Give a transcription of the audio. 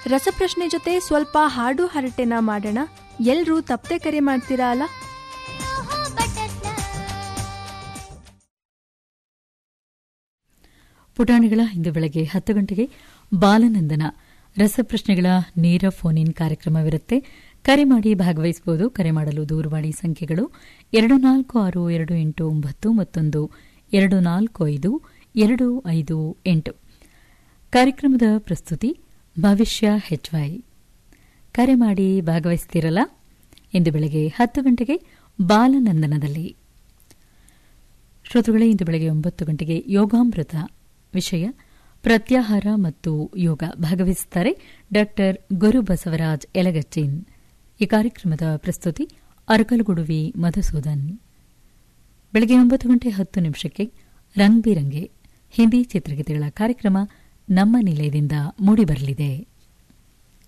ರಸಪ್ರಶ್ನೆ ಜೊತೆ ಸ್ವಲ್ಪ ಹಾಡು ಹರಟೆನ ಮಾಡೋಣ ಎಲ್ರೂ ತಪ್ಪದೆ ಕರೆ ಮಾಡ್ತೀರಾ ಅಲ್ಲ ಪುಟಾಣಿಗಳ ಇಂದು ಬೆಳಗ್ಗೆ ಹತ್ತು ಗಂಟೆಗೆ ಬಾಲನಂದನ ರಸಪ್ರಶ್ನೆಗಳ ನೇರ ಫೋನ್ ಇನ್ ಕಾರ್ಯಕ್ರಮವಿರುತ್ತೆ ಕರೆ ಮಾಡಿ ಭಾಗವಹಿಸಬಹುದು ಕರೆ ಮಾಡಲು ದೂರವಾಣಿ ಸಂಖ್ಯೆಗಳು ಎರಡು ನಾಲ್ಕು ಆರು ಎರಡು ಎಂಟು ಒಂಬತ್ತು ಮತ್ತೊಂದು ಎರಡು ನಾಲ್ಕು ಐದು ಎರಡು ಐದು ಎಂಟು ಕಾರ್ಯಕ್ರಮದ ಪ್ರಸ್ತುತಿ ಭವಿಷ್ಯ ಹೆಚ್ವೈ ಕರೆ ಮಾಡಿ ಭಾಗವಹಿಸ್ತಿರಲ್ಲ ಇಂದು ಬೆಳಗ್ಗೆ ಹತ್ತು ಗಂಟೆಗೆ ಬಾಲನಂದನದಲ್ಲಿ ಶ್ರೋತೃಗಳೇ ಇಂದು ಬೆಳಗ್ಗೆ ಒಂಬತ್ತು ಗಂಟೆಗೆ ಯೋಗಾಮೃತ ವಿಷಯ ಪ್ರತ್ಯಾಹಾರ ಮತ್ತು ಯೋಗ ಭಾಗವಹಿಸುತ್ತಾರೆ ಡಾ ಗುರು ಬಸವರಾಜ್ ಯಲಗಚ್ಚಿನ್ ಈ ಕಾರ್ಯಕ್ರಮದ ಪ್ರಸ್ತುತಿ ಅರಕಲಗುಡುವಿ ಮಧುಸೂದನ್ ಬೆಳಗ್ಗೆ ಒಂಬತ್ತು ಗಂಟೆ ಹತ್ತು ನಿಮಿಷಕ್ಕೆ ರಂಗ್ ಬಿರಂಗೆ ಹಿಂದಿ ಚಿತ್ರಗೀತೆಗಳ ಕಾರ್ಯಕ್ರಮ ನಮ್ಮ ನಿಲಯದಿಂದ ಮೂಡಿಬರಲಿದೆ